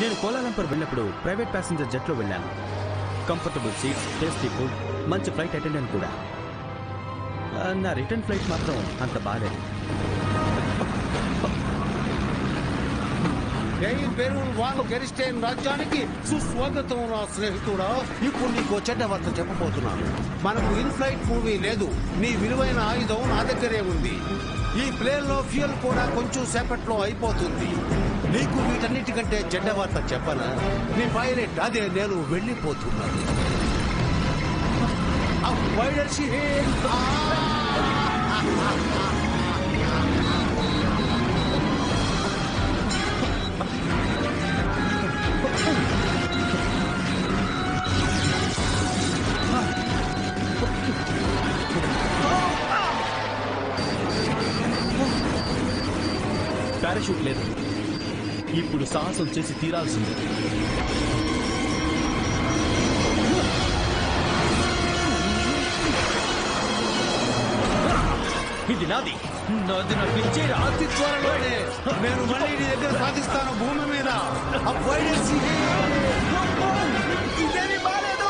నేను కోలాలంపూర్ వెళ్ళినప్పుడు private passenger జెట్లో వెళ్ళాను కంఫర్టబుల్ సీట్స్ టేస్టీ ఫుడ్ మంచి ఫ్లైట్ అటెండెంట్ కూడా ఆ, నా రిటర్న్ ఫ్లైట్ మాత్రం అంత బాగాలేదు ఎయిర్ బెరూన్ వాన్ గెరిస్టైన్ రాజ్యానికి సుస్వాగతం నా స్నేహితుడా ఇప్పుడు నీకు చెడ్డ వార్త చెప్పబోతున్నాను మనకు ఇన్ ఫ్లైట్ మూవీ లేదు నీ విలువైన ఆయుధం నా దగ్గరే ఉంది ఈ ప్లేన్ లో ఫ్యూయల్ కూడా కొంచెం సేపట్లో అయిపోతుంది నీకు వీటన్నిటికంటే చెడ్డ వార్త చెప్పనా నీ పైలట్ అదే నేను వెళ్ళిపోతున్నాను ఆ, why does she hate? ఆ! పారాషూట్ లేదు ఇప్పుడు సాహసం చేసి తీరాల్సింది ఇది నాది నాది నాకు ఇచ్చేరా అతి త్వరలోనే నేను మళ్ళీ నీ దగ్గర సాధిస్తాను భూమి మీద ఆ why does she hate? ఇదేమీ బాలేదు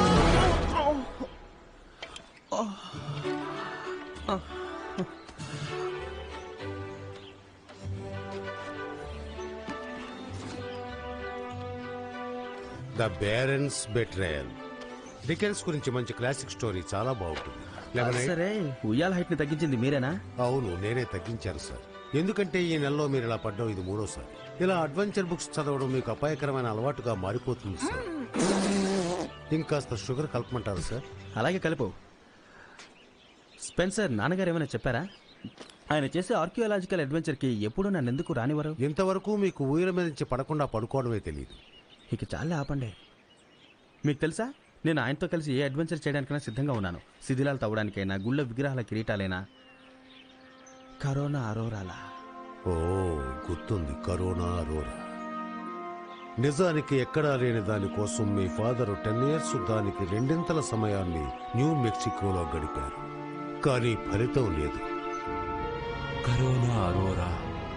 ద బేరెన్స్ బెట్రేయల్ డికెన్స్ గురించి మంచి క్లాసిక్ స్టోరీ చాలా బాగుంటుంది లెమనైడ్? సరే ఉయ్యాల హైట్ ని తగ్గించింది మీరేనా అవును నేనే తగ్గించాను సార్ ఎందుకంటే ఈ నెలలో మీరు ఇలా పడ్డం ఇది మూడోసారి ఇలా అడ్వెంచర్ బుక్స్ చదవడం మీకు అపాయకరమైన అలవాటుగా మారిపోతుంది సార్ ఇంకాస్త షుగర్ కలపమంటారు సార్ అలాగే కలుపు స్పెన్సర్ నాన్నగారు ఏమైనా చెప్పారా ఆయన చేసే ఆర్కియాలజికల్ అడ్వెంచర్ కి ఎప్పుడు నన్ను ఎందుకు రానివ్వరు ఇంతవరకు మీకు ఊయల మీద నుంచి పడకుండా పడుకోవడమే తెలియదు ఇక చాలా ఆపండి మీకు తెలుసా నేను ఆయనతో కలిసి ఏ అడ్వెంచర్ చేయడానికైనా సిద్ధంగా ఉన్నాను శిథిలాలు తవ్వడానికైనా గుళ్ళ విగ్రహాల కిరీటాలైనా కరోనా అరోరాలా ఓ గుర్తుంది కరోనా అరోరా నిజానికి ఎక్కడా లేని దానికోసం మీ ఫాదర్ టెన్ ఇయర్స్ దానికి రెండింతల సమయాన్ని న్యూ మెక్సికోలో గడిపారు కానీ ఫలితం లేదు కరోనా అరోరా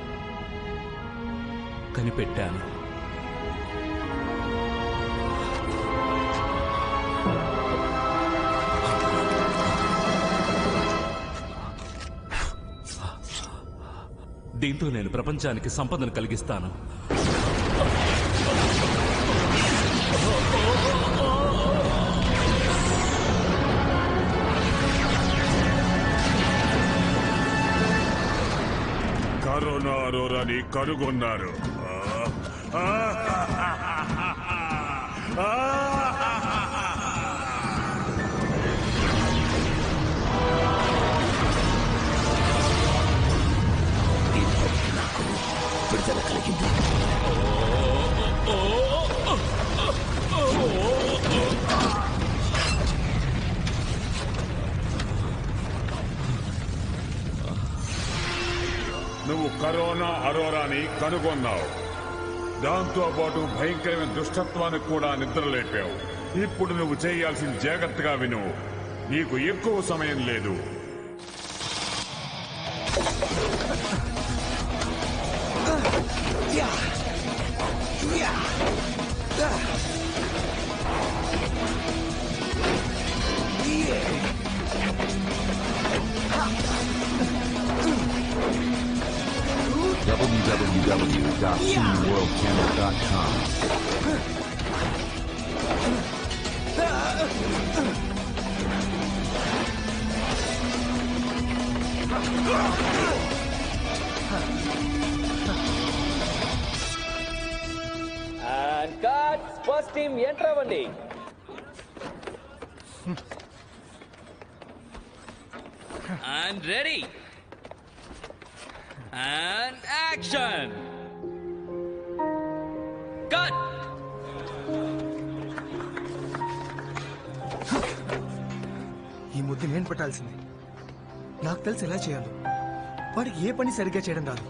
కనిపెట్టాను దీంతో నేను ప్రపంచానికి సంపదను కలిగిస్తాను కరోనా అరోరాని కనుగొన్నారు ఆ! ఆ! నువ్వు కరోనా అరోరాని కనుగొన్నావు దాంతో పాటు భయంకరమైన దుష్టత్వానికి కూడా నిద్రలేపావు ఇప్పుడు నువ్వు చేయాల్సిన జాగ్రత్తగా విను నీకు ఎక్కువ సమయం లేదు www.worldchannel.com. And cut first team enter అవ్వండి and ready and action cut ఈ ముద్దు నేను పట్టాల్సింది నాకు తెలిసి ఎలా చేయాలో వాడికి ఏ పని సరిగ్గా చేయడం రాదు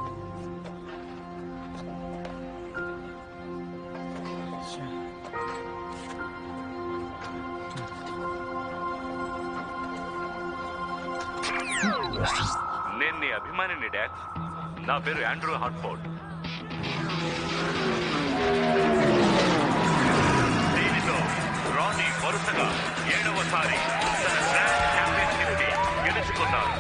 నేను నీ అభిమానిని డాడ్ నా పేరు ఆండ్రూ హార్ట్ఫోర్డ్ దీనితో రానీ వరుసగా ఏడవసారి తన గ్రాండ్ ఛాంపియన్షిప్ ని గెలుచుకున్నారు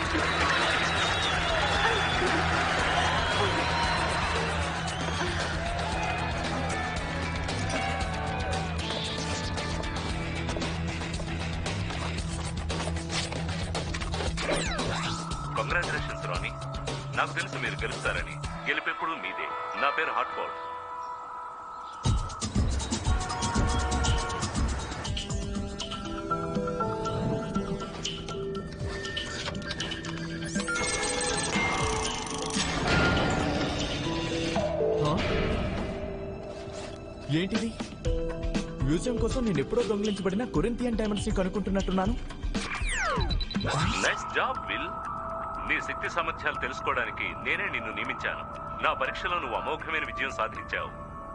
కంగ్రాచులేషన్స్ రానీ నాకు తెలుసు మీరు గెలుస్తారని గెలిపెప్పుడు మీదే నా పేరు హాట్ఫోర్డ్ ఏంటిది మ్యూజియం కోసం నేను ఎప్పుడో దొంగిలించబడిన కొరింతియన్ డైమండ్స్ ని కనుక్కుంటున్నట్టున్నాను నైస్ జాబ్ విల్ నీ శక్తి సామర్థ్యాలు తెలుసుకోవడానికి నేనే నిన్ను నియమించాను నా పరీక్షలో నువ్వు అమోఘమైన విజయం సాధించావు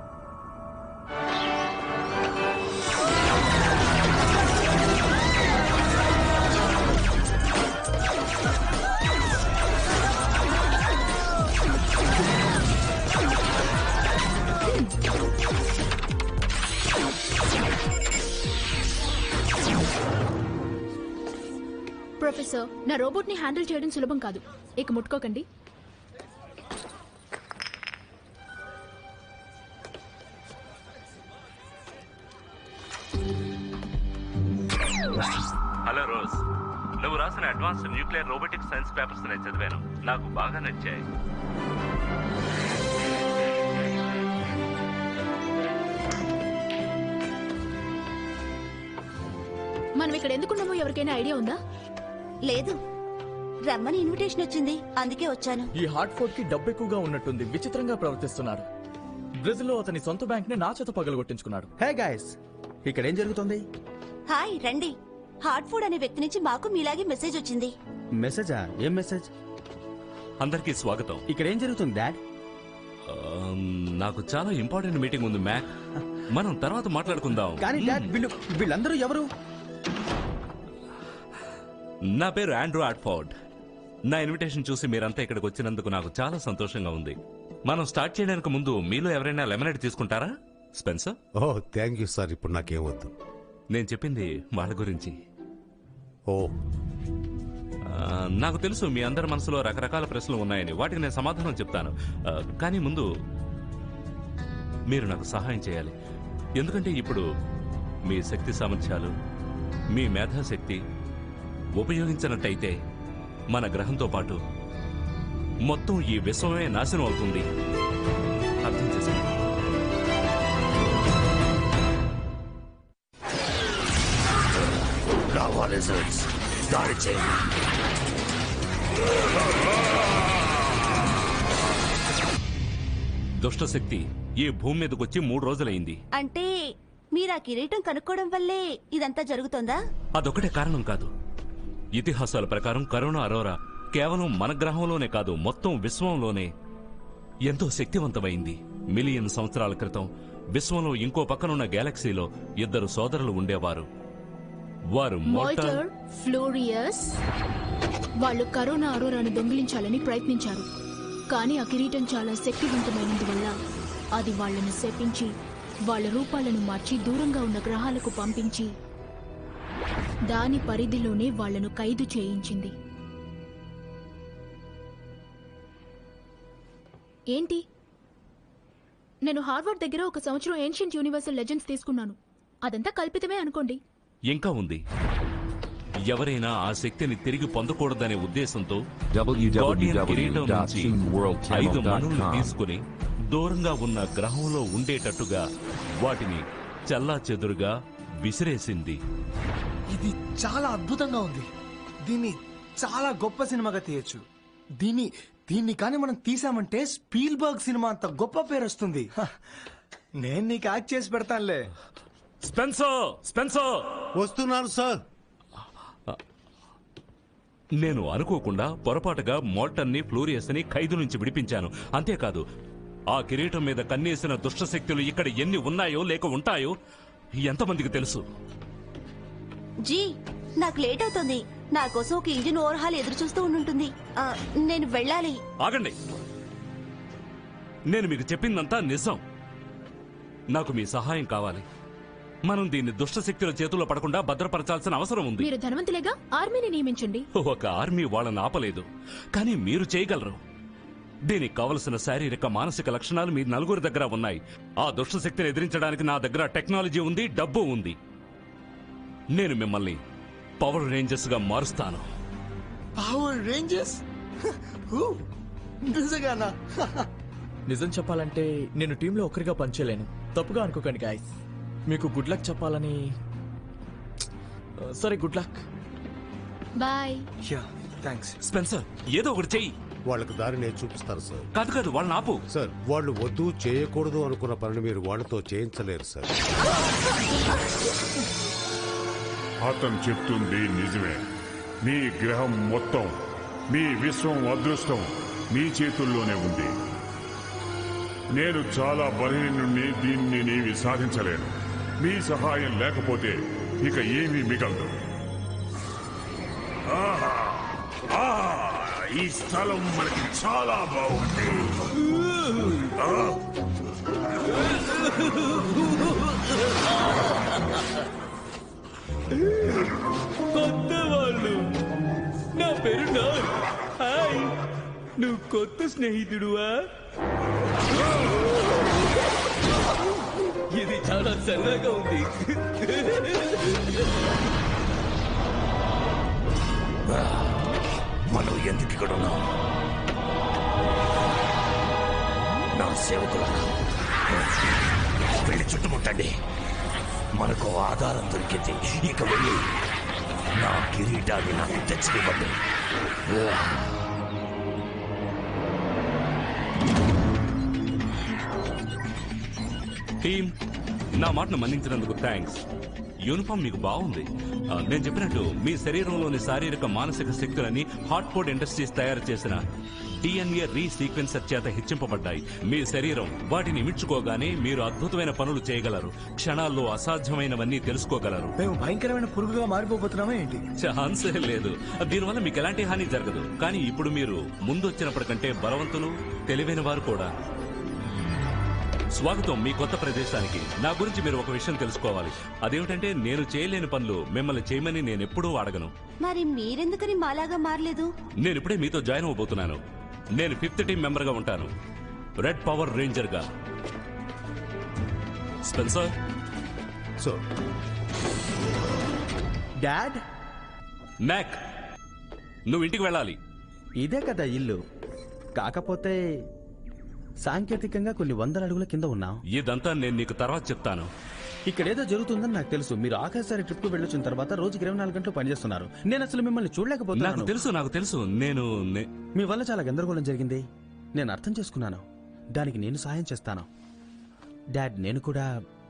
ప్రొఫెసర్ నా రోబోట్ ని హ్యాండిల్ చేయడం సులభం కాదు ఇక ముట్టుకోకండి హలో రోజ్ నువ్వు రాసిన advance nuclear robotic science papers నేను చదివాను నాకు బాగా నచ్చాయి మనం ఇక్కడ ఎందుకున్నామో ఎవరికైనా ఐడియా ఉందా లేదు రమ్మని ఇన్విటేషన్ వచ్చింది అందుకే వచ్చాను ఈ హార్ట్ ఫోర్డ్ కి డబ్బు ఎక్కువగా ఉన్నట్టుంది విచిత్రంగా ప్రవర్తిస్తున్నాడు బ్రెజిల్ లో అతని సొంత బ్యాంక్ ని నా చేత పగలగొట్టించుకున్నాడు హే గాయస్ ఇక్కడ ఏం జరుగుతుంది హాయ్ రండి హార్ట్ ఫుడ్ అనే వ్యక్తి నుంచి మాకు మీలాగే మెసేజ్ వచ్చింది మెసేజా ఏం మెసేజ్ అందరికీ స్వాగతం ఇక్కడ ఏం జరుగుతుంది డాడ్ ఆమ్, నాకు చాలా ఇంపార్టెంట్ మీటింగ్ ఉంది మ్యాక్ మనం తర్వాత మాట్లాడుకుందాం కానీ డాడ్ వీళ్ళు వీళ్ళందరూ ఎవరు నా పేరు ఆండ్రూ ఆట్ఫోర్డ్ నా ఇన్విటేషన్ చూసి మీరంతా ఇక్కడికి వచ్చినందుకు నాకు చాలా సంతోషంగా ఉంది మనం స్టార్ట్ చేయడానికి ముందు మీలో ఎవరైనా లెమనేడ్ తీసుకుంటారా Spencer oh thank you sir ఇప్పుడు నాకేం వద్దు నేను చెప్పింది వాళ్ళ గురించి ఓ ఆ, నాకు తెలుసు మీ అందరి మనసులో రకరకాల ప్రశ్నలు ఉన్నాయని వాటికి నేను సమాధానం చెప్తాను ఆ, కానీ ముందు మీరు నాకు సహాయం చేయాలి ఎందుకంటే ఇప్పుడు మీ శక్తి సామర్థ్యాలు మీ మేధాశక్తి ఉపయోగించినట్టయితే మన గ్రహంతో పాటు మొత్తం ఈ విశ్వమే నాశనం అవుతుంది అర్థం చేసుకోండి దుష్టశక్తి ఈ భూమి మీదకి వచ్చి మూడు రోజులైంది అంటే మీరు ఆ కిరీటం కనుక్కోవడం వల్లే ఇదంతా జరుగుతోందా అదొకటే కారణం కాదు ఇతిహాసాల ప్రకారం కరోనా అరోరా కేవలం మన గ్రహంలోనే కాదు మొత్తం విశ్వంలోనే ఎంతో శక్తివంతమైంది మిలియన్ సంవత్సరాల క్రితం విశ్వంలో ఇంకో పక్కనున్న గెలాక్సీలో ఇద్దరు సోదరులు ఉండేవారు వారు మోటార్ మోల్టర్ ఫ్లోరియస్ వాళ్ళు కరోనా అరోరాను దొంగిలించాలని ప్రయత్నించారు కానీ ఆ కిరీటం చాలా శక్తివంతమైనందువల్ల అది వాళ్ళను శపించి వాళ్ళ రూపాలను మార్చి దూరంగా ఉన్న గ్రహాలకు పంపించి దాని పరిధిలోనే వాళ్ళను ఖైదు చేయించింది ఏంటి నేను హార్వర్డ్ దగ్గర ఒక సంవత్సరం ఏన్షియంట్ యూనివర్సల్ లెజెండ్స్ తీసుకున్నాను అదంతా కల్పితమే అనుకోండి ఇంకా ఉంది ఎవరైనా ఆ శక్తిని తిరిగి పొందకూడదనే ఉద్దేశంతో గార్డియన్ కిరీటం నుంచి ఐదు మణులు www.channelworldchannel.com తీసుకుని దూరంగా ఉన్న గ్రహంలో ఉండేటట్టుగా వాటిని చల్లా చెదురుగా విసిరేసింది ఇది చాలా అద్భుతంగా ఉంది దీన్ని చాలా గొప్ప సినిమాగా తీయొచ్చు దీన్ని దీన్ని కానీ మనం తీసామంటే స్పీల్బర్గ్ సినిమా అంత గొప్ప పేరు వస్తుంది హ, నేను నీకు యాక్ట్ చేసి పెడతానులే స్పెన్సో స్పెన్సో వస్తున్నాను సార్ నేను అనుకోకుండా పొరపాటుగా మోల్టన్ ని ఫ్లూరియస్ ని ఖైదు నుంచి విడిపించాను అంతేకాదు ఆ కిరీటం మీద కన్నేసిన దుష్టశక్తులు ఇక్కడ ఎన్ని ఉన్నాయో లేక ఉంటాయో ఎంతమందికి తెలుసు జీ నాకు లేట్ అవుతుంది నా కోసం ఒక ఇంజిన్ ఓవర్హాల్ ఎదురు చూస్తూ ఉండుంటుంది ఆ, నేను వెళ్ళాలి ఆగండి నేను మీకు చెప్పిందంతా నిజం నాకు మీ సహాయం కావాలి మనం దీన్ని దుష్ట శక్తుల చేతుల్లో పడకుండా భద్రపరచాల్సిన అవసరం ఉంది మీరు ధనవంతులేగా ఆర్మీని నియమించండి ఒక ఆర్మీ వాళ్ళని ఆపలేదు కానీ మీరు చేయగలరు దీనికి కావలసిన శారీరక మానసిక లక్షణాలు మీ నలుగురి దగ్గర ఉన్నాయి ఆ దుష్ట శక్తిని ఎదిరించడానికి నా దగ్గర టెక్నాలజీ ఉంది డబ్బు ఉంది నేను మిమ్మల్ని పవర్ రేంజర్స్ గా మారుస్తాను పవర్ రేంజర్స్ నిజంగానా నిజం చెప్పాలంటే నేను టీంలో ఒక్కరిగా పనిచేయలేను తప్పుగా అనుకోకండి గాయస్ మీకు గుడ్ లక్ చెప్పాలని సరే good luck boy yeah thanks Spencer ఏదో ఒకటి చెయ్యి వాళ్ళకి దారి నేను చూపిస్తాను సార్ కాదు కాదు వాళ్ళని ఆపు సార్ వాళ్ళు వద్దు చేయకూడదు అనుకున్న పనిని మీరు వాళ్ళతో చేయించలేరు సార్ అతను చెప్తుంది నిజమే మీ గ్రహం మొత్తం మీ విశ్వం అదృష్టం మీ చేతుల్లోనే ఉంది నేను చాలా బలహీనుణ్ణి దీన్ని నీవి సాధించలేను మీ సహాయం లేకపోతే ఇక ఏమీ మిగలదు ఆహా! ఆహా! ఈ స్థలం మనకి చాలా బాగుంది ఆ! కొత్త వాళ్ళు నా పేరు నోర్ హాయ్ నువ్వు కొత్త స్నేహితుడువా ఇది చాలా సరదాగా ఉంది మనం ఎందుకు ఇక్కడ ఉన్నాం నా సేవకులకు వెళ్ళి చుట్టుముట్టండి మనకు ఆధారం దొరికింది ఇక వెళ్ళి నా కిరీటాన్ని నాకు తెచ్చివ్వండి టీమ్ నా మాటను మన్నించినందుకు థ్యాంక్స్ యూనిఫామ్ మీకు బాగుంది ఆ, నేను చెప్పినట్టు మీ శరీరంలోని శారీరక మానసిక శక్తులని హాట్ కోడ్ ఇండస్ట్రీస్ తయారు చేసిన డిఎన్ఏ రీ సీక్వెన్సర్ చేత హెచ్చింపబడ్డాయి మీ శరీరం వాటిని ఇమిడ్చుకోగానే మీరు అద్భుతమైన పనులు చేయగలరు క్షణాల్లో అసాధ్యమైనవన్నీ తెలుసుకోగలరు మేము భయంకరమైన పురుగుగా మారిపోతున్నామా ఏంటి ఛాన్సే లేదు దీనివల్ల మీకు ఎలాంటి హాని జరగదు కానీ ఇప్పుడు మీరు ముందు వచ్చినప్పటికంటే బలవంతులు తెలివైన వారు కూడా స్వాగతం మీ కొత్త ప్రదేశానికి నా గురించి మీరు ఒక విషయం తెలుసుకోవాలి అదేమిటంటే నేను చేయలేని పనులు మిమ్మల్ని చేయమని నేను ఎప్పుడూ అడగను మరి మీరెందుకని మాలాగా మారలేదు నేను ఇప్పుడే మీతో జాయిన్ అవబోతున్నాను నేను ఫిఫ్త్ టీం మెంబర్ గా ఉంటాను రెడ్ పవర్ రేంజర్ గా స్పెన్సర్ సో డాడ్ మ్యాక్ నువ్వు ఇంటికి వెళ్ళాలి ఇదే కదా ఇల్లు కాకపోతే సాంకేతికంగా కొన్ని వందల అడుగుల కింద ఉన్నాం ఇదంతా నేను నీకు తర్వాత చెప్తాను ఇక్కడేదో జరుగుతుందని నాకు తెలుసు మీరు ఆఖరిసారి ట్రిప్ కు వెళ్ళొచ్చిన తర్వాత రోజుకి ఇరవై నాలుగు గంటలు పనిచేస్తున్నారు నేను అసలు మిమ్మల్ని నాకు చూడలేకపోతున్నాను తెలుసు నాకు తెలుసు నేను నే- మీ వల్ల చాలా గందరగోళం జరిగింది నేను అర్థం చేసుకున్నాను దానికి నేను సహాయం చేస్తాను డాడ్ నేను కూడా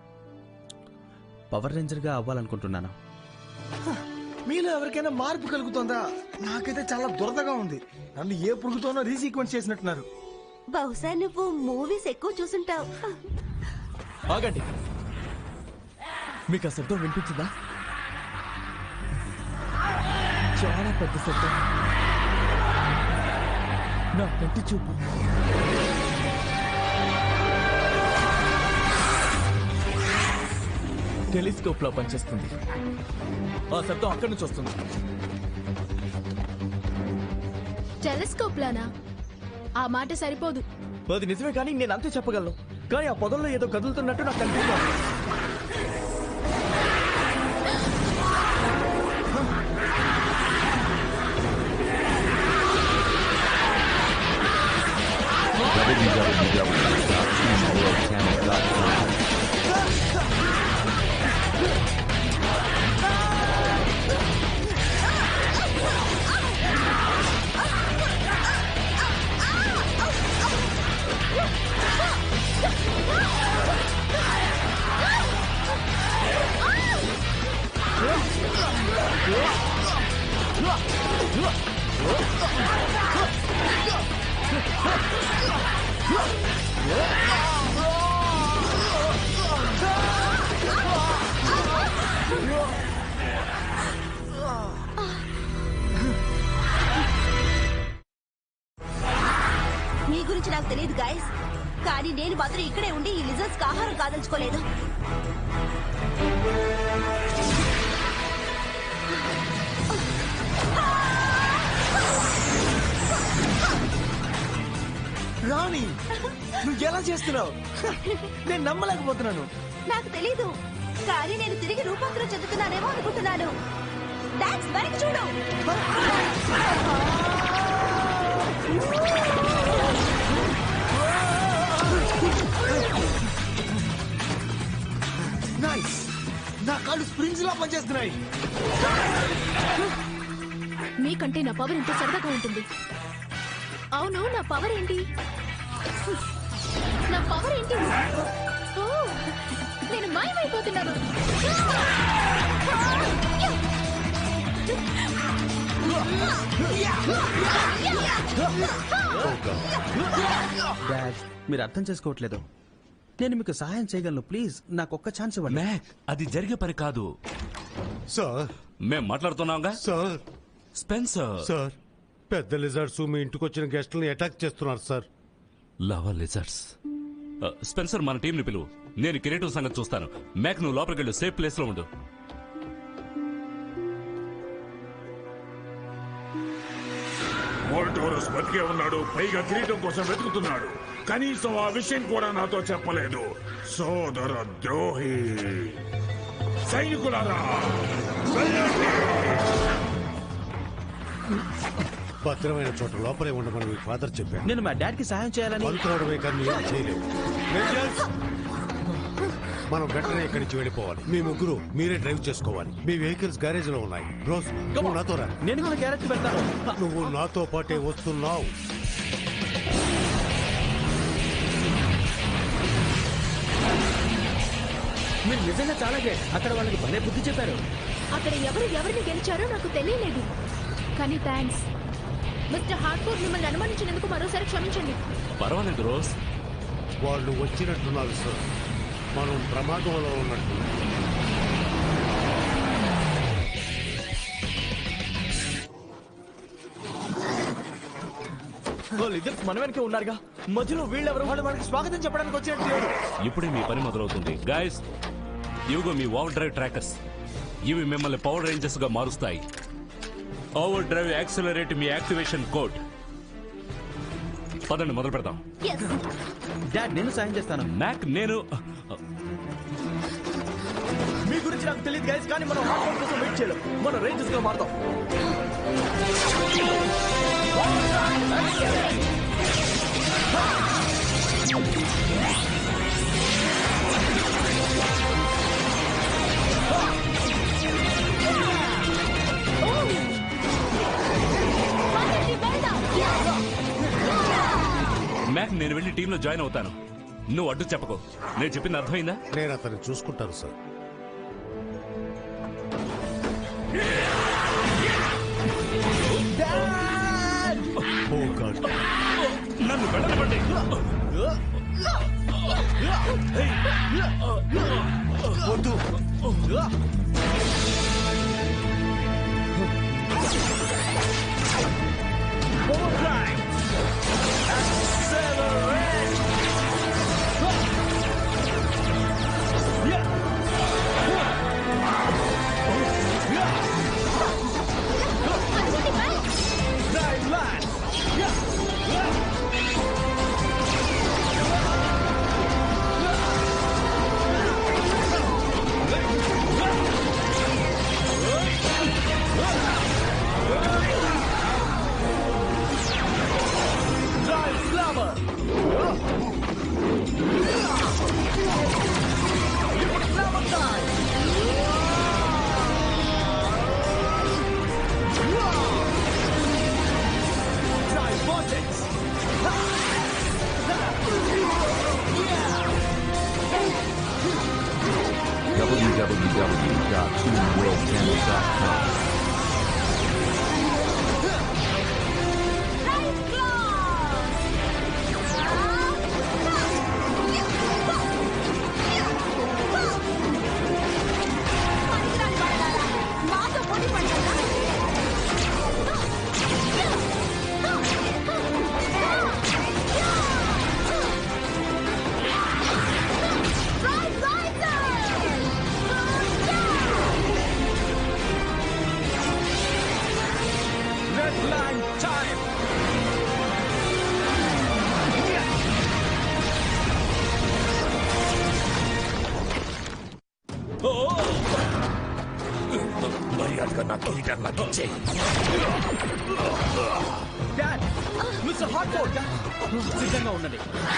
పవర్ రేంజర్గా అవ్వాలనుకుంటున్నాను మీలో ఎవరికైనా మార్పు కలుగుతుందా నాకైతే చాలా దురదగా ఉంది నన్ను ఏ పురుగుతోనో రీసీక్వెన్స్ చేసినట్టున్నారు బహుశా నువ్వు మూవీస్ ఎక్కువ చూసుంటావు ఆగండి మీకు ఆ శబ్దం వినిపించిందా చాలా పెద్ద శబ్దం నా కంటి చూపు టెలిస్కోప్ లో పనిచేస్తుంది ఆ శబ్దం అక్కడి నుంచి వస్తుంది టెలిస్కోప్ లానా ఆ మాట సరిపోదు అది నిజమే కానీ నేను అంతే చెప్పగలను కానీ ఆ పొదల్లో ఏదో కదులుతున్నట్టు నాకు కనిపిస్తుంది www.teamworldchannel.com. మీ గురించి నాకు తెలియదు గాయస్ కానీ నేను మాత్రం ఇక్కడే ఉండి ఈ లిజర్స్ కి ఆహారం కాదలుచుకోలేదు రాణి నువ్వు ఎలా చేస్తున్నావు నేను నమ్మలేకపోతున్నాను నాకు తెలీదు కానీ నేను తిరిగి రూపాంతరం చెందుతున్నానేమో అనుకుంటున్నాను డాన్స్ వెనక్కి చూడు నైస్ నా కాళ్ళు స్ప్రింగ్స్ లా పనిచేస్తున్నాయి మీకంటే నా పవర్ ఎంతో సరదాగా ఉంటుంది అవును నా పవర్ ఏంటి నా పవర్ ఏంటి ఓ, నేను మాయమైపోతున్నాను డాడ్ మీరు అర్థం చేసుకోవట్లేదు నేను మీకు సహాయం చేయగలను ప్లీజ్ నాకు ఒక్క ఛాన్స్ ఇవ్వండి మ్యాక్ అది జరిగే పని కాదు సార్ మేం మాట్లాడుతున్నాంగా సార్ స్పెన్సర్ సార్ పెద్ద లిజర్డ్స్ మీ ఇంటికి వచ్చిన గెస్టులను అటాక్ చేస్తున్నారు సార్ లవా లిజర్డ్స్ స్పెన్సర్ మన టీం ని పిలువు నేను కిరీటం సంగతి చూస్తాను మ్యాక్ నువ్వు లోపలికి వెళ్ళు సేఫ్ ప్లేస్ లో ఉండు మోల్టోరస్ బతికే ఉన్నాడు పైగా కిరీటం కోసం వెతుకుతున్నాడు కనీసం ఆ విషయం కూడా నాతో చెప్పలేదు సోదర ద్రోహి సైనికులారా వెళ్ళండి. భద్రమైన చోట లోపలే ఉండమని మీ ఫాదర్ చెప్పాడు నేను మా డాడ్ కి సహాయం చేయాలని పంతులడమే కానీ ఏం చేయలేవు రేంజర్స్, మనం వెంటనే ఇక్కడి నుంచి వెళ్ళిపోవాలి మీ ముగ్గురు మీరే డ్రైవ్ చేసుకోవాలి మీ వెహికల్స్ గ్యారేజ్ లో ఉన్నాయి రోజ్ నువ్వు నాతో రా నేను కూడా క్యారెట్ పెడతాను నువ్వు నాతో పాటే వస్తున్నావు మీరు నిజంగా చాలా గ్రేట్ అక్కడ వాళ్ళకి భలే బుద్ధి చెప్పారు అక్కడ ఎవరు ఎవరిని గెలిచారో నాకు తెలియలేదు కానీ థ్యాంక్స్ మిస్టర్ హార్ట్ఫోర్డ్ మిమ్మల్ని అనుమానించినందుకు మరోసారి క్షమించండి పర్వాలేదు రోజ్ వాళ్ళు వచ్చినట్టున్నారు సార్ మనం ప్రమాదంలో ఉన్నట్టు వాళ్ళు ఇద్దరు మన వెనకే ఉన్నారుగా మధ్యలో వీళ్ళెవరు వాళ్ళు మనకి స్వాగతం చెప్పడానికి వచ్చినట్టు లేరు. ఇప్పుడే మీ పని మొదలవుతుంది గాయస్ ఇవిగో మీ ఓవర్ డ్రైవ్ ట్రాకర్స్ ఇవి మిమ్మల్ని పవర్ రేంజర్స్ గా మారుస్తాయి ఓవర్ డ్రైవ్ యాక్సిలరేట్ మీ యాక్టివేషన్ కోడ్ పదండి మొదలు పెడదాం ఎస్ డాడ్ నేను సహాయం చేస్తాను మ్యాక్ నేను మీ గురించి నాకు తెలియదు గైస్ కానీ మనం హాట్ కోసం వెయిట్ చేయలేం మనం రేంజెస్ గా మారుతాం మ్యాక్ నేను వెళ్ళి టీంలో జాయిన్ అవుతాను నువ్వు అడ్డు చెప్పకు నేను చెప్పింది అర్థమైందా నేను అతన్ని చూసుకుంటాను సార్ ఓ గాడ్ నన్ను వెళ్ళనివ్వండి వద్దు www.teamworldcandle.com. మాతో పోటీ పడ్డారా వచ్చే మిస్టర్ హాట్ఫోర్డ్ సిద్ధంగా ఉండండి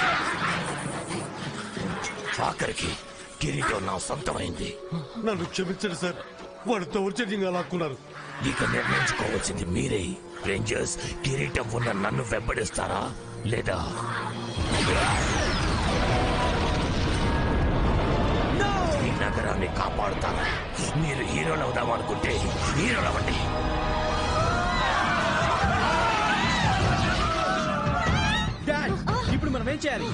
ఆఖరికి కిరీటం నా సొంతమైంది నన్ను క్షమించండి సార్ వాడు దౌర్జన్యంగా లాక్కున్నారు ఇక నిర్ణయించుకోవాల్సింది మీరే రేంజర్స్ కిరీటం ఉన్న నన్ను వెంబడిస్తారా లేదా ఈ నగరాన్ని కాపాడుతారా మీరు హీరోలు అవుదాం అనుకుంటే హీరోలు అవ్వండి డాడ్ ఇప్పుడు మనం ఏం చేయాలి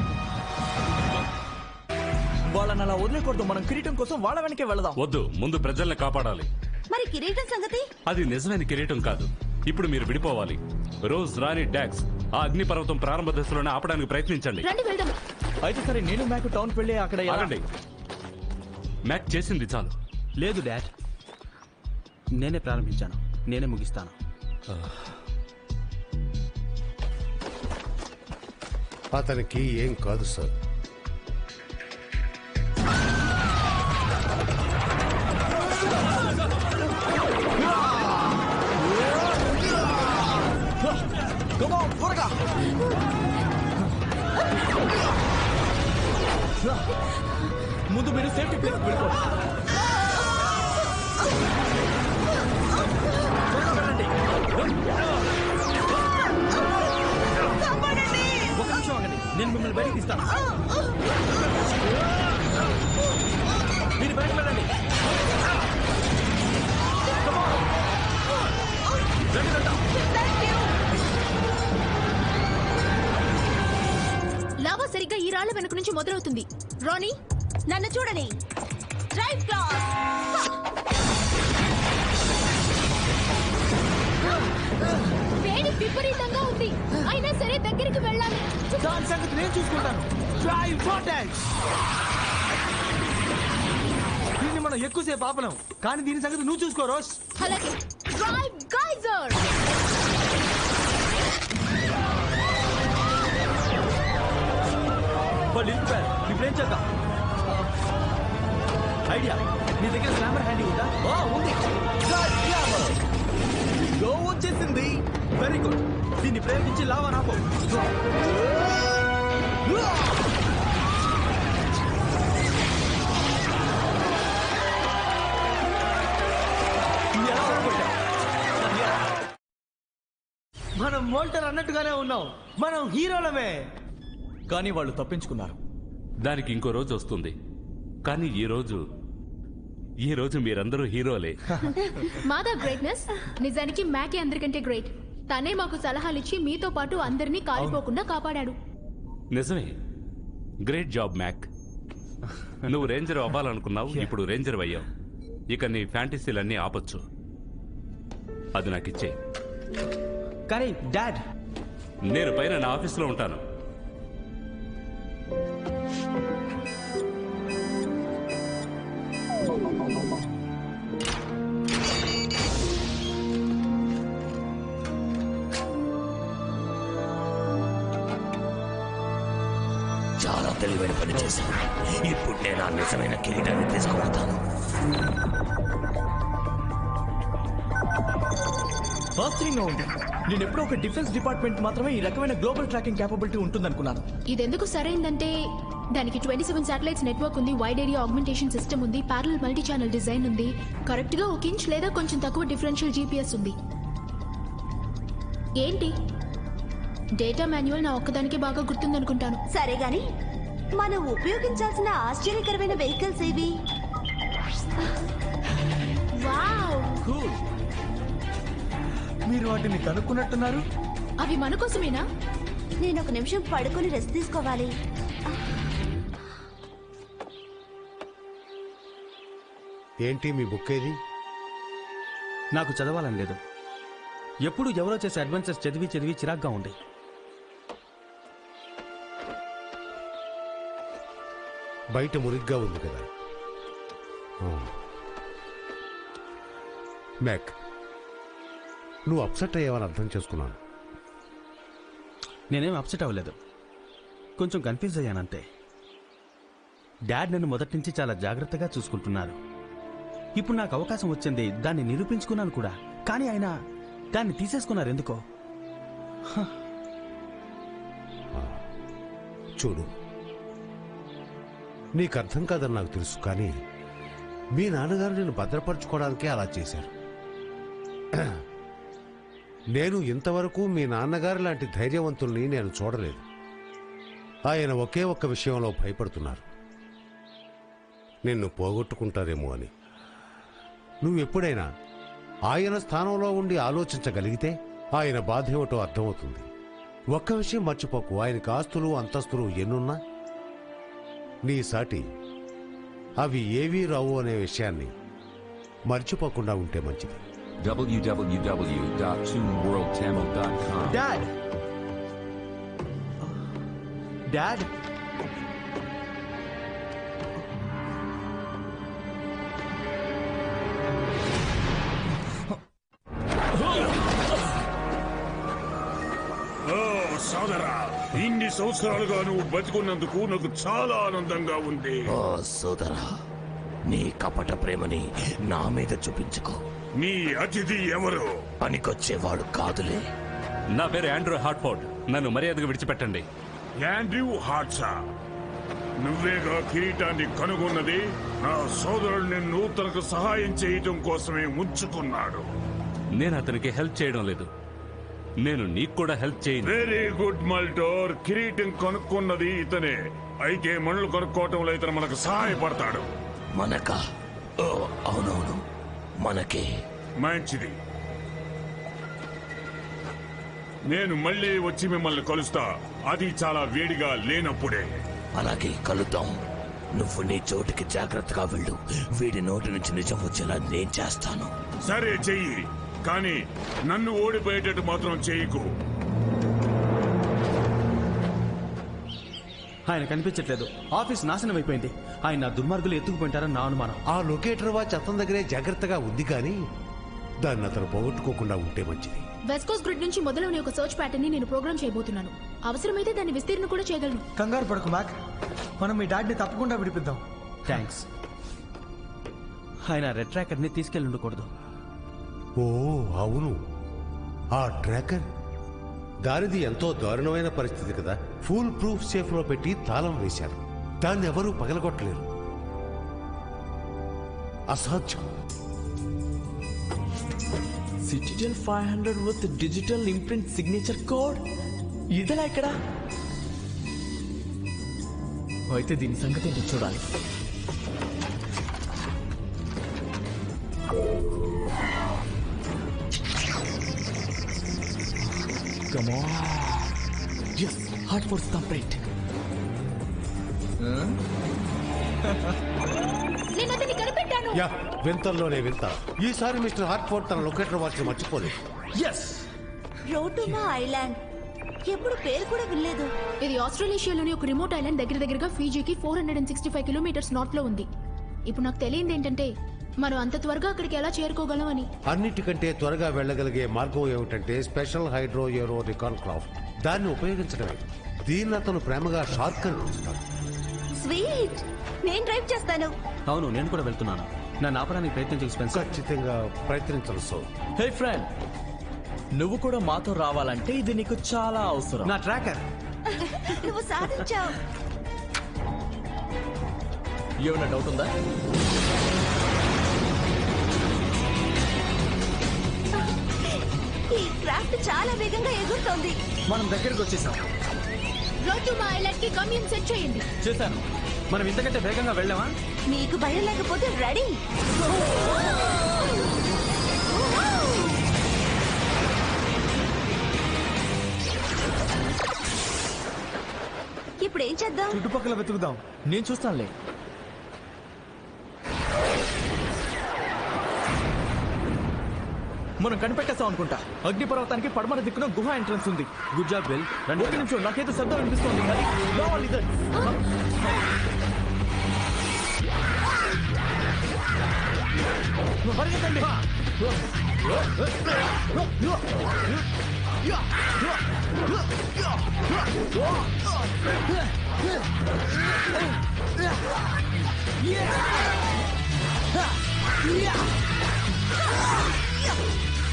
వాళ్ళని అలా వదిలేకూడదు మనం కిరీటం కోసం వాళ్ళ వెనకే వెళదాం వద్దు ముందు ప్రజల్ని కాపాడాలి మరి కిరీటం సంగతి అది నిజమైన కిరీటం కాదు ఇప్పుడు మీరు విడిపోవాలి రోజ్ రాణి డాక్స్ ఆ అగ్నిపర్వతం ప్రారంభ దశలోనే ఆపడానికి ప్రయత్నించండి రండి వెళ్దాం అయితే సరే నేను మ్యాక్ టౌన్ వెళ్ళి అక్కడ ఎలా- ఆగండి మ్యాక్ చేసింది చాలు లేదు డాడ్ నేనే ప్రారంభించాను నేనే ముగిస్తాను అతనికి ఏం కాదు సార్ Come on, త్వరగా ముందు మీరు సేఫ్టీ ప్లేస్ వెళ్ళిపోండి త్వరగా వెళ్ళండి. ఒక నిమిషం ఆగండి నేను మిమ్మల్ని బయటికి తీస్తాను మీరు బయటకు వెళ్ళండి రండి వెళ్దాం లావా సరిగ్గా ఈ రాళ్ల వెనుక నుంచి మొదలవుతుంది రాణి నన్ను చూడని డ్రైవ్ క్లాస్ వేడి విపరీతంగా ఉంది అయినా సరే దగ్గరికి వెళ్ళాలి దాని సంగతి నేను చూసుకుంటాను డ్రైవ్ vortex. దీన్ని మనం ఎక్కువసేపు ఆపలేం కానీ దీని సంగతి నువ్వు చూసుకో రోస్ అలాగే డ్రైవ్ గైజర్ వాళ్ళు ఇరుక్కుపోయారు ఇప్పుడు ఏం చేద్దాం ఐడియా నీ దగ్గర స్లామర్ హ్యాండీ ఉందా ఓ ఉంది గో వచ్చేసింది వెరీ గుడ్ దీన్ని ప్రయోగించి లావా నాపో ఎలా కొట్టావ్? మనం మోల్టర్ అన్నట్టుగానే ఉన్నాం మనం హీరోలమే కానీ వాళ్ళు తప్పించుకున్నారు దానికి ఇంకో రోజు వస్తుంది కానీ ఈ రోజు ఈ రోజు మీరందరూ హీరోలే మాదా గ్రేట్నెస్ నిజానికి మ్యాకే అందరికంటే గ్రేట్ తనే మాకు సలహాలు ఇచ్చి మీతో పాటు అందరినీ కాలిపోకుండా కాపాడాడు నిజమే గ్రేట్ జాబ్ మ్యాక్ నువ్వు రేంజర్ అవ్వాలనుకున్నావు ఇప్పుడు రేంజర్ అయ్యావు ఇక నీ ఫ్యాంటసీలన్నీ ఆపొచ్చు అది నాకు ఇచ్చే కానీ డాడ్ నేను పైన నా ఆఫీస్లో ఉంటాను చాలా తెలివైన పని చేశాను ఇప్పుడు నేను ఆ నిజమైన కిరీటాన్ని తీసుకువెళ్తాను ఆశ్చర్యంగా ఉంది నేను ఎప్పుడూ ఒక డిఫెన్స్ డిపార్ట్మెంట్ మాత్రమే ఈ రకమైన గ్లోబల్ ట్రాకింగ్ క్యాపబిలిటీ ఉంటుందనుకున్నాను ఇదెందుకు సరైందంటే దానికి ట్వంటీ సెవెన్ శాటిలైట్స్ నెట్వర్క్ ఉంది వైడ్ ఏరియా ఆగ్మెంటేషన్ సిస్టమ్ ఉంది ప్యారల్ మల్టీ ఛానల్ డిజైన్ ఉంది కరెక్ట్ గా ఒక ఇంచ్ లేదా కొంచెం తక్కువ డిఫరెన్షియల్ జీపీఎస్ ఉంది ఏంటి డేటా మాన్యువల్ నా ఒక్కదానికి బాగా గుర్తుందనుకుంటాను సరే గాని మనం ఉపయోగించాల్సిన ఆశ్చర్యకరమైన వెహికల్స్ ఏవి వావ్ కూల్ మీరు వాటిని కనుక్కున్నట్టున్నారు అవి మన కోసమేనా నేను ఒక నిమిషం పడుకొని రెస్ట్ తీసుకోవాలి ఏంటి మీ బుక్ ఏది నాకు చదవాలని లేదు ఎప్పుడు ఎవరో చేసే అడ్వెంచర్స్ చదివి చదివి చిరాగ్గా ఉంది బయట మురిగ్గా ఉంది కదా ఆ. మ్యాక్ నువ్వు అప్సెట్ అయ్యావని అర్థం చేసుకున్నాను నేనేం అప్సెట్ అవ్వలేదు కొంచెం కన్ఫ్యూజ్ అయ్యానంతే డాడ్ నన్ను మొదటి నుంచి చాలా జాగ్రత్తగా చూసుకుంటున్నారు ఇప్పుడు నాకు అవకాశం వచ్చింది దాన్ని నిరూపించుకున్నాను కూడా కానీ ఆయన దాన్ని తీసేసుకున్నారు ఎందుకో చూడు నీకు అర్థం కాదని నాకు తెలుసు కానీ మీ నాన్నగారు నేను భద్రపరచుకోవడానికే అలా చేశారు నేను ఇంతవరకు మీ నాన్నగారు లాంటి ధైర్యవంతుల్ని నేను చూడలేదు ఆయన ఒకే ఒక్క విషయంలో భయపడుతున్నారు నిన్ను పోగొట్టుకుంటారేమో అని నువ్వు ఎప్పుడైనా ఆయన స్థానంలో ఉండి ఆలోచించగలిగితే ఆయన బాధ ఏమిటో అర్థమవుతుంది ఒక్క విషయం మర్చిపోకు ఆయనకు ఆస్తులు అంతస్తులు ఎన్నున్నా నీ సాటి అవి ఏవీ రావు అనే విషయాన్ని మర్చిపోకుండా ఉంటే మంచిది www.toonworldtamil.com. డాడ్ డాడ్ ఓ సోదరా ఇన్ని సంవత్సరాలుగా నువ్వు బతికున్నందుకు నాకు చాలా ఆనందంగా ఉంది ఓ సోదరా నీ కపట ప్రేమని నా మీద చూపించుకో నీ అతిథి ఎవరు పనికొచ్చేవాడు కాదులే నా పేరు ఆండ్రూ హార్ట్ఫోర్డ్ నన్ను మర్యాదగా విడిచిపెట్టండి యాండ్రూ హార్ట్సా నువ్వేగా కిరీటాన్ని కనుగొన్నది నా సోదరుడు నిన్ను తనకు సహాయం చేయటం కోసమే ఉంచుకున్నాడు నేను అతనికి హెల్ప్ చేయడం లేదు నేను నీకు కూడా హెల్ప్ చేయను వెరీ గుడ్ మల్టోర్ కిరీటం కనుక్కున్నది ఇతనే అయితే మనులు కనుక్కోవటంలో ఇతను మనకు సహాయపడతాడు మనక ఓ అవునవును మనకే మంచిది నేను మళ్ళీ వచ్చి మిమ్మల్ని కలుస్తా అది చాలా వేడిగా లేనప్పుడే అలాగే కలుద్దాం నువ్వు నీ చోటికి జాగ్రత్తగా వెళ్ళు వీడి నోటి నుంచి నిజం వచ్చేలా నేను చేస్తాను సరే చెయ్యి కానీ నన్ను ఓడిపోయేటట్టు మాత్రం చేయకు ఆయన కనిపించట్లేదు ఆఫీస్ నాశనం అయిపోయింది ఆయన నా దుర్మార్గులు ఎత్తుకుపోయింటారని నా అనుమానం ఆ లొకేటర్ వాచ్ అతని దగ్గరే జాగ్రత్తగా ఉంది కానీ దాన్ని అతను పోగొట్టుకోకుండా ఉంటే మంచిది వెస్కోస్ గ్రిడ్ నుంచి మొదలైన ఒక సర్చ్ ప్యాటర్న్ ని నేను ప్రోగ్రామ్ చేయబోతున్నాను అవసరమైతే దాన్ని విస్తీర్ణ కూడా చేయగలను కంగారు పడకు మ్యాక్ మనం మీ డాడ్ని తప్పకుండా విడిపిద్దాం థ్యాంక్స్ ఆయన రెడ్ ట్రాకర్ని తీసుకెళ్ళి ఉండకూడదు ఓ అవును ఆ ట్రాకర్ దానిది ఎంతో దారుణమైన పరిస్థితి కదా ఫుల్ ప్రూఫ్ సేఫ్ లో పెట్టి తాళం వేశారు దాన్ని ఎవరూ పగలగొట్టలేరు అసాధ్యం citizen five hundred with digital imprint signature code ఇదలా ఇక్కడ అయితే దీని సంగతి ఏంటో చూడాలి Come on. Yes, hard for complete. నేను అతన్ని కనిపెట్టాను యా వింతల్లోనే వింత ఈసారి మిస్టర్ హార్ట్ఫోర్డ్ తన లొకేటర్ వాచ్ మర్చిపోలేదు ఎస్ రోటుమా ఐలాండ్ ఎప్పుడు పేరు కూడా వినలేదు ఇది ఆస్ట్రేలేషియాలోని ఒక రిమోట్ ఐలాండ్ దగ్గర దగ్గరగా ఫీజీకి four hundred and sixty five kilometres north లో ఉంది ఇప్పుడు నాకు తెలియంది ఏంటంటే మనం అంత త్వరగా అక్కడికి ఎలా చేరుకోగలం అని అన్నిటికంటే త్వరగా వెళ్ళగలిగే మార్గం ఏమిటంటే special hydro aero recon craft దాన్ని ఉపయోగించడమే దీన్ని అతను ప్రేమగా షార్క్ అని పిలుస్తాడు స్వీట్ నేను డ్రైవ్ చేస్తాను అవును నేను కూడా వెళ్తున్నాను నన్ను ఆపడానికి ప్రయత్నం చేసి స్పెన్సర్ ఖచ్చితంగా ప్రయత్నించరు సో హే ఫ్రెండ్ నువ్వు కూడా మాతో రావాలంటే ఇది నీకు చాలా అవసరం నా ట్రాకర్ నువ్వు సాధించావు ఏమైనా డౌట్ ఉందా ఈ క్రాఫ్ట్ చాలా వేగంగా ఎగురుతోంది మనం దగ్గరికి వచ్చేసాం రోజు మా ఐలాండ్ కి గమ్యం సెట్ చేయండి చేశాను మనం ఇంతకంటే వేగంగా వెళ్ళామా నీకు భయం లేకపోతే రెడీ ఇప్పుడు ఏం చేద్దాం చుట్టుపక్కల వెతుకుదాం నేను చూస్తానులే మనం కనిపెట్టేస్తాం అనుకుంటా అగ్నిపర్వతానికి పడమర దిక్కున గుహ ఎంట్రన్స్ ఉంది గుడ్ జాబ్ బిల్ రండి ఒక నిమిషం నాకేదో శబ్దం అనిపిస్తోంది మరి రావాలి ఇదే. పరిగెత్తండి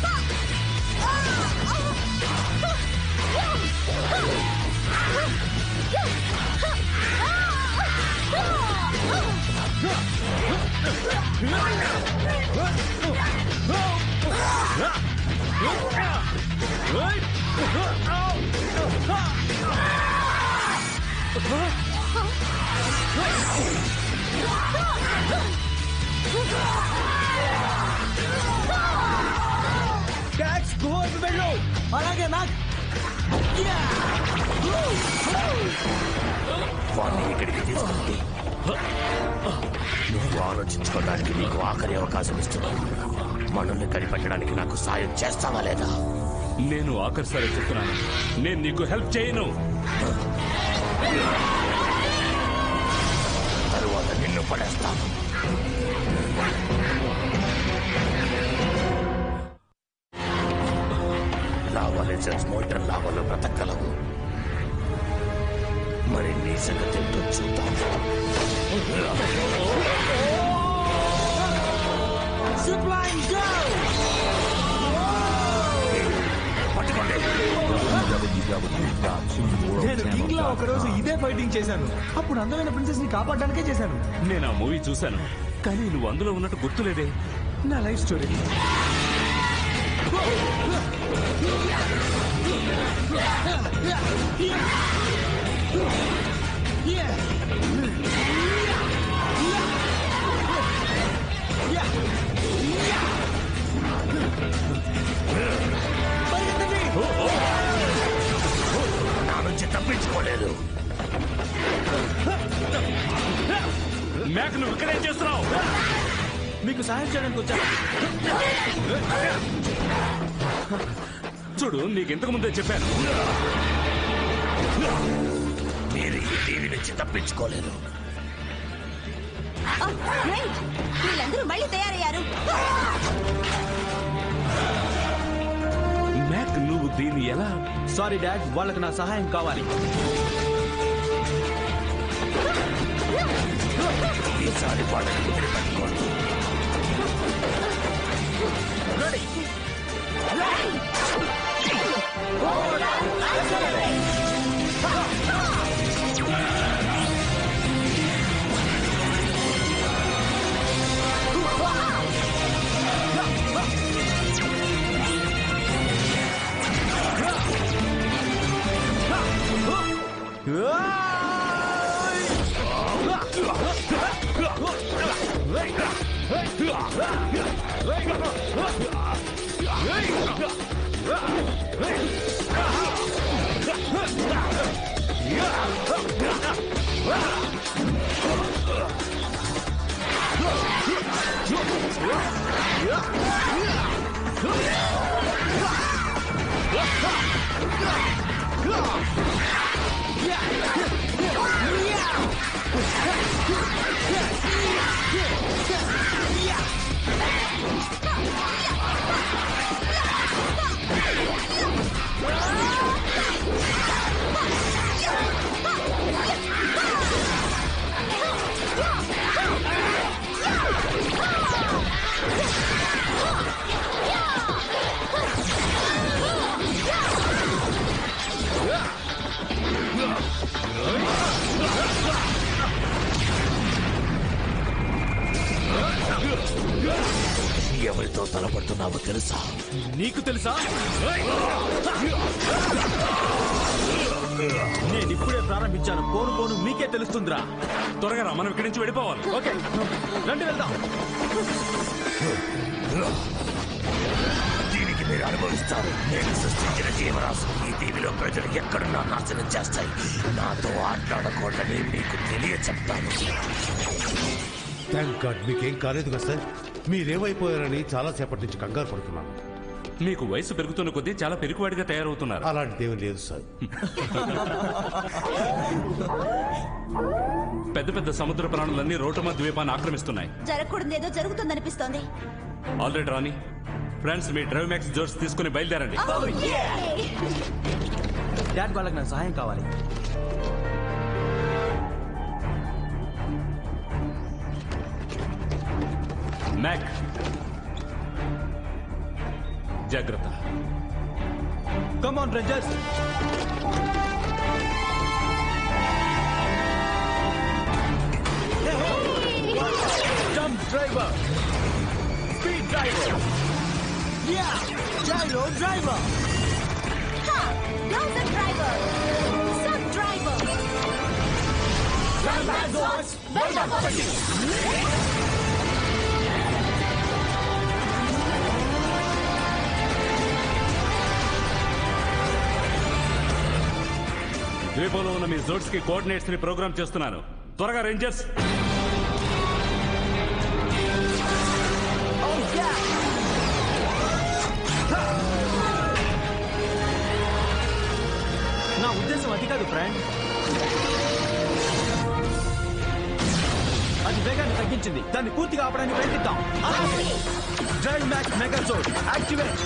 క్యాట్స్ గుహకు వెళ్ళు అలాగే నాకు వాడిని ఇక్కడికి తీసుకుంటే నువ్వు ఆలోచించుకోవడానికి నీకు ఆఖరి అవకాశం ఇస్తున్నాను మనల్ని కనిపెట్టడానికి నాకు సాయం చేస్తావా లేదా నేను ఆఖరిసారి చెప్తున్నాను నేను నీకు హెల్ప్ చేయను తరువాత నిన్ను పడేస్తాను లావా లెజెండ్స్ మోల్టన్ లావాలో బ్రతకగలవు మరి నీ సంగతి ఏంటో చూద్దాం నేను కింగ్ లా ఒక రోజు ఇదే ఫైటింగ్ చేశాను అప్పుడు అందమైన ప్రిన్సెస్ ని కాపాడడానికే చేశాను నేను ఆ మూవీ చూశాను కానీ నువ్వు అందులో ఉన్నట్టు గుర్తులేదే నా లైఫ్ స్టోరీ నా నుంచి తప్పించుకోలేదు మేక నువ్వు ఇక్కడేం చేస్తున్నావు మీకు సహాయం చేయడానికి వచ్చా చూడు నీకు ఇంతకు ముందే చెప్పాను మీరు ఈ దీని నుంచి తప్పించుకోలేరు గ్రేట్ వీళ్ళందరూ మళ్ళీ తయారయ్యారు మ్యాక్ నువ్వు దీన్ని ఎలా సారీ డాడ్ వాళ్ళకి నా సహాయం కావాలి ఈసారి వాళ్ళని వదిలిపెట్టుకోండి ఎవరితో తలపడుతున్నావో తెలుసా నీకు తెలుసా నేను ఇప్పుడే ప్రారంభించాను పోను పోను మీకే తెలుస్తుందిరా త్వరగా రా మనం ఇక్కడి నుంచి వెళ్ళిపోవాలి ఓకే రండి వెళ్దాం దీనికి మీరు అనుభవిస్తారు నేను సృష్టించిన జీవరాశి ఈ దీవిలో ప్రజలు ఎక్కడున్నా నాశనం చేస్తాయి నాతో ఆటలాడకూడదని మీకు తెలియ చెప్తాను థ్యాంక్ గాడ్ మీకేం కాలేదు కదా సార్ మీరేమైపోయారని చాలా సేపటి నుంచి కంగారు పడుతున్నాను మీకు వయసు పెరుగుతున్న కొద్దీ చాలా పెరుగువాడిగా తయారవుతున్నారు అలాంటిదేమీ లేదు సార్ పెద్ద పెద్ద సముద్ర ప్రాణులన్నీ రోటమా ద్వీపాన్ని ఆక్రమిస్తున్నాయి జరగకూడదేదో జరుగుతుందనిపిస్తోంది ఆల్రెడీ రాని ఫ్రెండ్స్ మీ డ్రైవ్ మ్యాక్స్ జోర్స్ తీసుకుని బయలుదేరండి డాడ్ వాళ్ళకి నా సహాయం కావాలి మ్యాక్ జాగ్రత్త come on rangers Jump driver. Speed driver. Yeah, gyro driver. Browser driver. Sub driver. Transformers, welcome ద్వీపంలో ఉన్న మీ జోడ్స్ కి కోఆర్డినేట్స్ ని ప్రోగ్రామ్ చేస్తున్నాను త్వరగా రేంజర్స్ Oh yeah. నా ఉద్దేశం అది కాదు ఫ్రెండ్ అది వేగాన్ని తగ్గించింది దాన్ని పూర్తిగా ఆపడానికి ప్రయత్నిద్దాం drive max megazord activate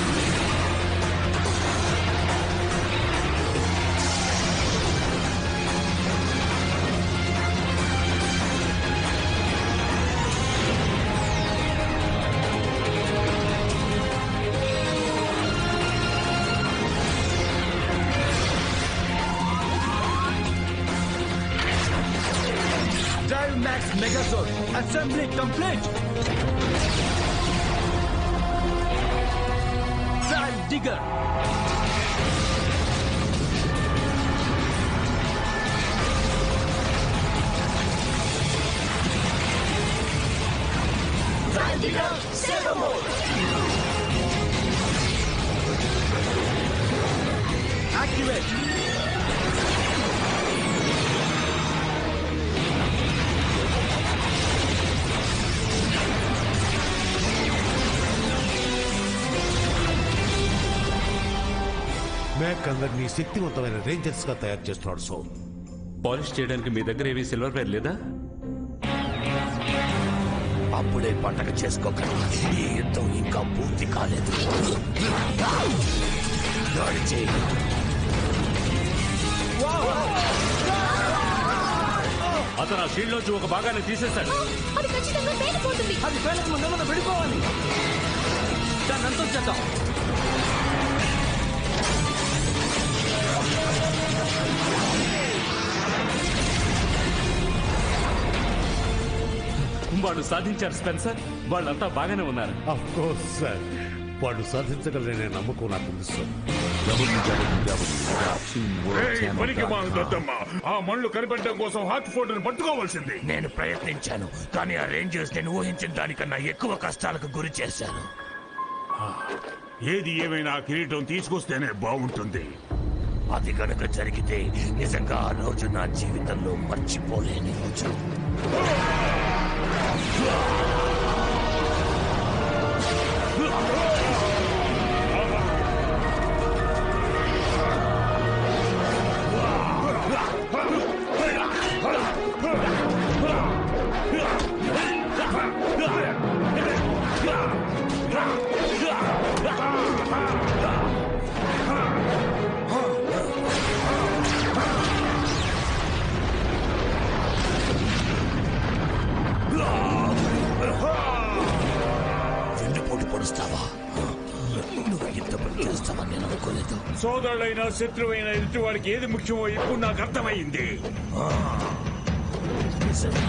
Drive Max Megazord. Assembly complete. Drive Digger. Drive digger, saber mode. Activate. Mack అందరినీ శక్తివంతమైన రేంజర్స్ గా తయారు చేస్తున్నాడు సో పాలిష్ చేయడానికి మీ దగ్గర ఏవి సిల్వర్ వేర్ లేదా అప్పుడే పండగ చేసుకోకండి ఈ యుద్ధం ఇంకా పూర్తి కాలేదు దాడి చేయి అతను ఆ షీల్డ్ లోంచి ఒక భాగాన్ని తీసేశాడు అది ఖచ్చితంగా పేలిపోతుంది అది పేలకు ముందే మనం విడిపోవాలి దాన్ని అంతం చేద్దాం వాళ్ళు సాధించారు స్పెన్సర్ వాళ్ళంతా బాగానే ఉన్నారు అఫ్ కోర్స్ సార్ వాడు సాధించగలనే నమ్మకం నాకు ఉంది సార్ ఏయ్, పనికి మా www.teamworldtamil.com. దద్దమ్మ ఆ మళ్ళు కనిపెట్టడం కోసం హాట్ ఫోటోని పట్టుకోవాల్సింది నేను ప్రయత్నించాను కానీ ఆ రేంజర్స్ నేను ఊహించిన దానికన్నా ఎక్కువ కష్టాలకు గురి చేశాను ఏది ఏమైనా ఆ కిరీటం తీసుకొస్తేనే బాగుంటుంది అది గనుక జరిగితే నిజంగా ఆ రోజు నా జీవితంలో మర్చిపోలేని రోజు వెన్నుపోటు పొడుస్తావా నువ్వు ఇంత పని చేస్తావని నేను అనుకోలేదు సోదరుడైన శత్రువైన ఎదుటివాడికి ఏది ముఖ్యమో ఇప్పుడు నాకు అర్థమైంది నిజమే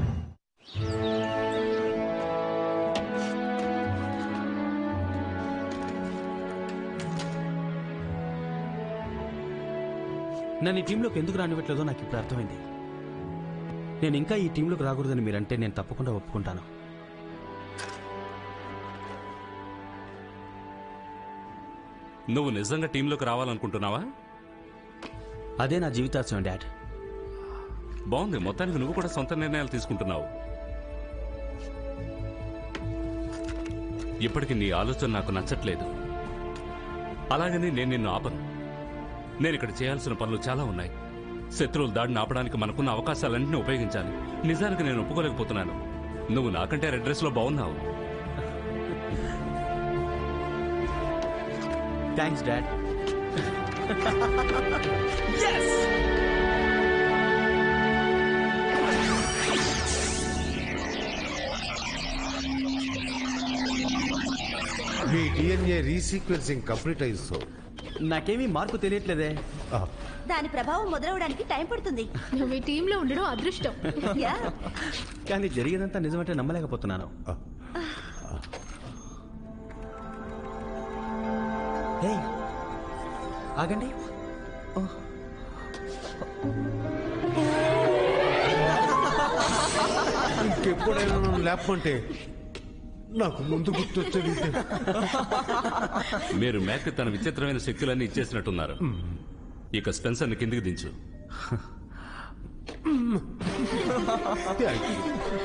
నన్ను ఈ టీంలోకి ఎందుకు రానివ్వట్లేదో నాకు ఇప్పుడు అర్థమైంది నేను ఇంకా ఈ టీంలోకి రాకూడదని మీరంటే నేను తప్పకుండా ఒప్పుకుంటాను నువ్వు నిజంగా టీంలోకి రావాలనుకుంటున్నావా అదే నా జీవితాశయం డాడ్ బాగుంది మొత్తానికి నువ్వు కూడా సొంత నిర్ణయాలు తీసుకుంటున్నావు ఇప్పటికి నీ ఆలోచన నాకు నచ్చట్లేదు అలాగని నేను నిన్ను ఆపను నేను ఇక్కడ చేయాల్సిన పనులు చాలా ఉన్నాయి శత్రువుల దాడిని ఆపడానికి మనకున్న అవకాశాలన్నింటినీ ఉపయోగించాలి నిజానికి నేను ఒప్పుకోలేకపోతున్నాను నువ్వు నాకంటే రెడ్ డ్రెస్ లో బాగున్నావు థ్యాంక్స్ డాడ్ మీ టీం డిఎన్ఏ రీసీక్వెన్సింగ్ కంప్లీట్ అయింది సో నాకేమీ మార్పు తెలియట్లేదే దాని ప్రభావం మొదలవడానికి టైం పడుతుంది నువ్వు ఈ టీంలో ఉండడం అదృష్టం యా కానీ జరిగేదంతా నిజమంటే నమ్మలేకపోతున్నాను హే ఆగండి ఇంకెప్పుడైనా నన్ను లేపమంటే నాకు ముందు గుర్తొచ్చేది ఇదే. మీరు మ్యాక్ తన విచిత్రమైన శక్తులన్నీ ఇచ్చేసినట్టున్నారు ఇక స్పెన్సర్ని కిందికి దించు Thank you.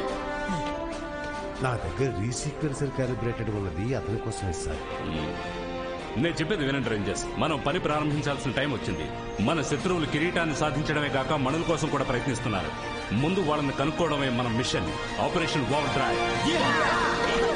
నా దగ్గర రీసీక్వెన్సర్ క్యాలిబ్రేటెడ్ ఉన్నది అతని కోసమే సార్ నేను చెప్పేది వినండి రేంజర్స్ మనం పని ప్రారంభించాల్సిన టైం వచ్చింది మన శత్రువులు కిరీటాన్ని సాధించడమే కాక మనుల కోసం కూడా ప్రయత్నిస్తున్నారు ముందు వాళ్ళని కనుక్కోవడమే మన మిషన్ ఆపరేషన్ ఓవర్ డ్రైవ్